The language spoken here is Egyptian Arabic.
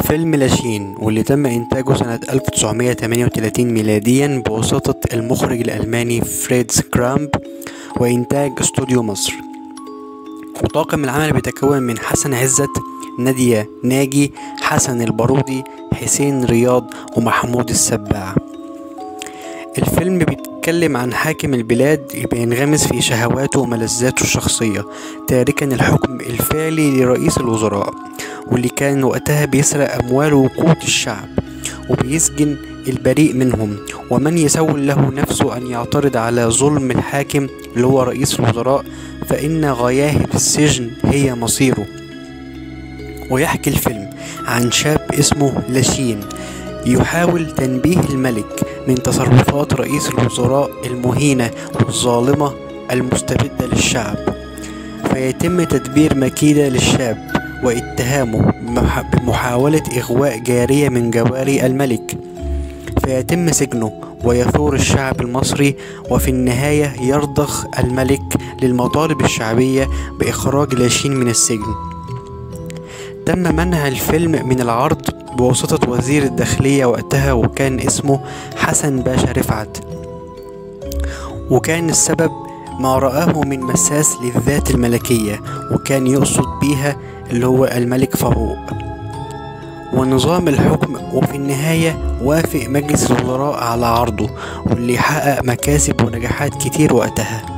فيلم لاشين واللي تم إنتاجه سنة 1938 ميلاديا بواسطة المخرج الألماني فريدز كرامب وإنتاج استوديو مصر وطاقم العمل بيتكون من حسن عزت نادية ناجي حسن البارودي حسين رياض ومحمود السباع الفيلم بيتكلم عن حاكم البلاد بينغمس في شهواته وملذاته الشخصية تاركا الحكم الفعلي لرئيس الوزراء واللي كان وقتها بيسرق أموال وقوت الشعب وبيسجن البريء منهم ومن يسول له نفسه أن يعترض على ظلم الحاكم اللي هو رئيس الوزراء فإن غاياه في السجن هي مصيره ويحكي الفيلم عن شاب اسمه لاشين يحاول تنبيه الملك من تصرفات رئيس الوزراء المهينة والظالمة المستبدة للشعب فيتم تدبير مكيدة للشاب واتهامه بمحاولة إغواء جارية من جواري الملك فيتم سجنه ويثور الشعب المصري وفي النهاية يرضخ الملك للمطالب الشعبية بإخراج لاشين من السجن تم منع الفيلم من العرض بواسطة وزير الداخلية وقتها وكان اسمه حسن باشا رفعت وكان السبب ما رآه من مساس للذات الملكية وكان يقصد بيها اللي هو الملك فاروق ونظام الحكم وفي النهاية وافق مجلس الوزراء على عرضه واللي حقق مكاسب ونجاحات كتير وقتها